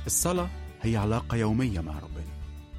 الصلاة هي علاقة يومية مع ربنا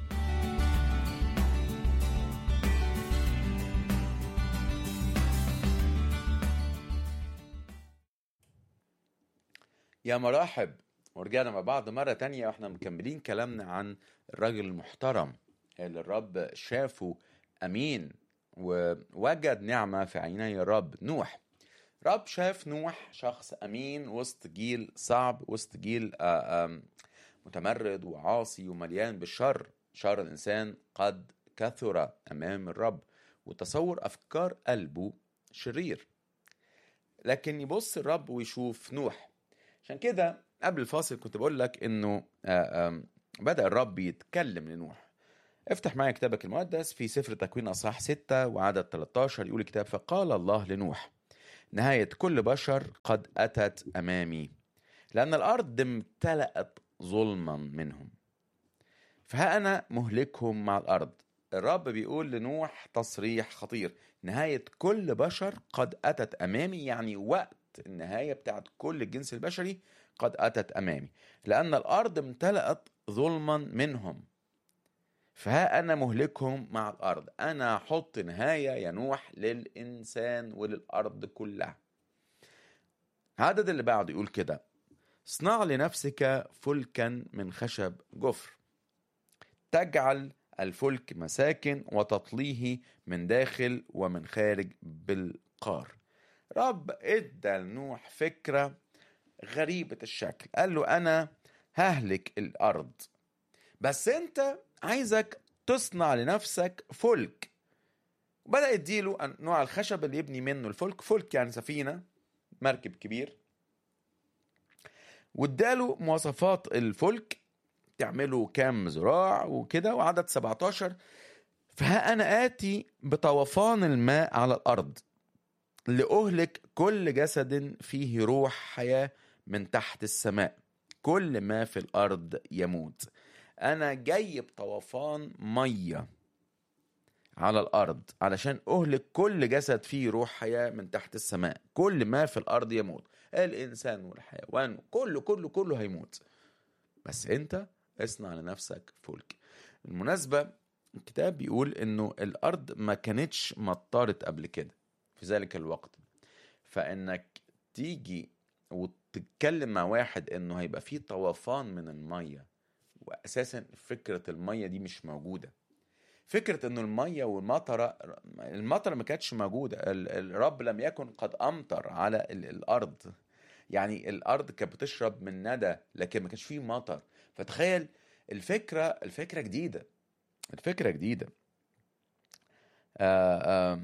يا مرحب ورجعنا مع بعض مرة تانية واحنا مكملين كلامنا عن الراجل المحترم اللي الرب شافه أمين ووجد نعمة في عيني الرب نوح رب شاف نوح شخص أمين وسط جيل صعب وسط جيل آه، آم، متمرد وعاصي ومليان بالشر شر الإنسان قد كثر أمام الرب وتصور أفكار قلبه شرير لكن يبص الرب ويشوف نوح عشان كده قبل الفاصل كنت بقول لك انه آه، آم، بدأ الرب يتكلم لنوح افتح معايا كتابك المقدس في سفر تكوين اصحاح 6 وعدد 13 يقول الكتاب فقال الله لنوح نهاية كل بشر قد أتت أمامي لأن الأرض امتلأت ظلما منهم فها أنا مهلكهم مع الأرض الرب بيقول لنوح تصريح خطير نهاية كل بشر قد أتت أمامي يعني وقت النهاية بتاعت كل الجنس البشري قد أتت أمامي لأن الأرض امتلأت ظلما منهم فها أنا مهلكهم مع الأرض أنا أحط نهاية يا نوح للإنسان وللأرض كلها عدد اللي بعده يقول كده اصنع لنفسك فلكا من خشب جفر تجعل الفلك مساكن وتطليه من داخل ومن خارج بالقار رب ادى لنوح فكرة غريبة الشكل قال له أنا ههلك الأرض بس أنت عايزك تصنع لنفسك فلك بدأ يديله أن- نوع الخشب اللي يبني منه الفلك فلك يعني سفينة مركب كبير واداله مواصفات الفلك تعمله كام ذراع وكده وعدد 17 فها أنا آتي بطوفان الماء على الأرض لأهلك كل جسد فيه روح حياة من تحت السماء كل ما في الأرض يموت أنا جاي بطوفان مية على الأرض علشان أهلك كل جسد فيه روح حياة من تحت السماء كل ما في الأرض يموت الإنسان والحيوان كله كله كله هيموت بس أنت اصنع لنفسك فلك بالمناسبة الكتاب بيقول إنه الأرض ما كانتش مطرت قبل كده في ذلك الوقت فإنك تيجي وتتكلم مع واحد إنه هيبقى فيه طوفان من المية وأساسا فكرة المية دي مش موجودة فكرة انه المية والمطرة المطرة ما كانتش موجودة ال- الرب لم يكن قد امطر على ال- الارض يعني الارض كانت بتشرب من ندى لكن ما كانش فيه مطر فتخيل الفكرة الفكرة جديدة الفكرة جديدة آه آه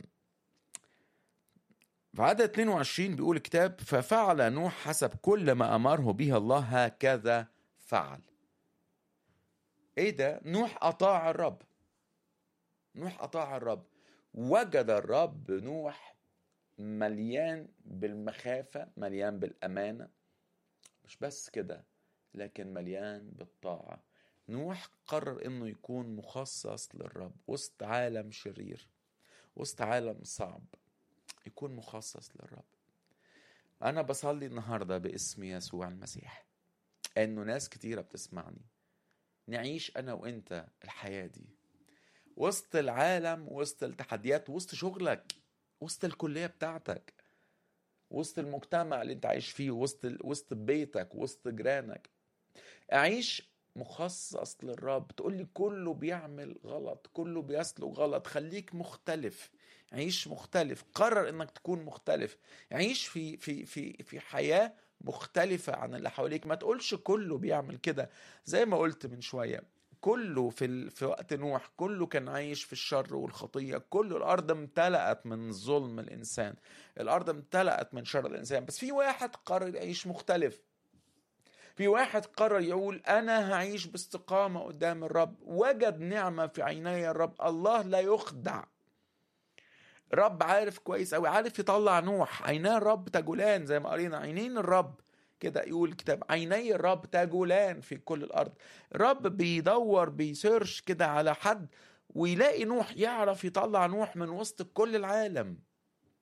في عدد 22 بيقول الكتاب ففعل نوح حسب كل ما امره به الله هكذا فعل ايه ده نوح اطاع الرب نوح أطاع الرب وجد الرب نوح مليان بالمخافة مليان بالأمانة مش بس كده لكن مليان بالطاعة نوح قرر انه يكون مخصص للرب وسط عالم شرير وسط عالم صعب يكون مخصص للرب انا بصلي النهاردة باسم يسوع المسيح انه ناس كتيرة بتسمعني نعيش انا وانت الحياة دي وسط العالم وسط التحديات وسط شغلك وسط الكلية بتاعتك وسط المجتمع اللي انت عايش فيه وسط وسط بيتك وسط جيرانك اعيش مخصص للرب تقول لي كله بيعمل غلط كله بيسلك غلط خليك مختلف عيش مختلف قرر انك تكون مختلف عيش في في في في حياة مختلفة عن اللي حواليك ما تقولش كله بيعمل كده زي ما قلت من شوية كله في ال... في وقت نوح كله كان عايش في الشر والخطيه كله الارض امتلأت من ظلم الانسان الارض امتلأت من شر الانسان بس في واحد قرر يعيش مختلف في واحد قرر يقول انا هعيش باستقامه قدام الرب وجد نعمه في عيني الرب الله لا يخدع رب عارف كويس قوي عارف يطلع نوح عيناه الرب تجولان زي ما قرينا عينين الرب كده يقول الكتاب عيني الرب تجولان في كل الارض رب بيدور بيسيرش كده على حد ويلاقي نوح يعرف يطلع نوح من وسط كل العالم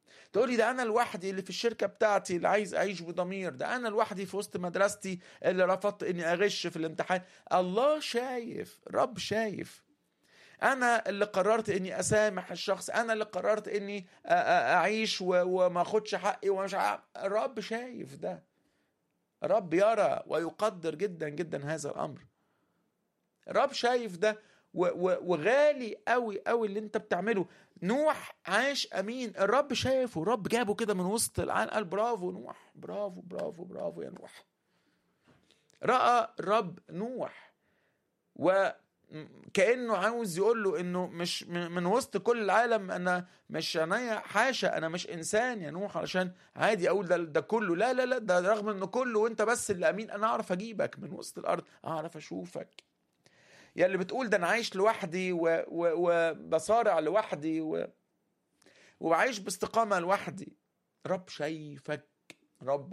تقولي ده انا لوحدي اللي في الشركه بتاعتي اللي عايز اعيش بضمير ده انا لوحدي في وسط مدرستي اللي رفضت اني اغش في الامتحان الله شايف رب شايف انا اللي قررت اني اسامح الشخص انا اللي قررت اني أ- أ- اعيش و- وما اخدش حقي ومش ع... الرب شايف ده رب يرى ويقدر جدا جدا هذا الامر الرب شايف ده و- و- وغالي قوي قوي اللي انت بتعمله نوح عاش امين الرب شايفه الرب جابه كده من وسط العالم قال برافو نوح برافو برافو برافو يا نوح راى الرب نوح وكانه عاوز يقول له انه مش من من وسط كل العالم انا مش انا حاشا انا مش انسان يا نوح علشان عادي اقول ده ده كله لا لا لا ده رغم انه كله وانت بس اللي امين انا اعرف اجيبك من وسط الارض اعرف اشوفك يا اللي بتقول ده انا عايش لوحدي و- و- وبصارع لوحدي و... وعايش باستقامه لوحدي رب شايفك رب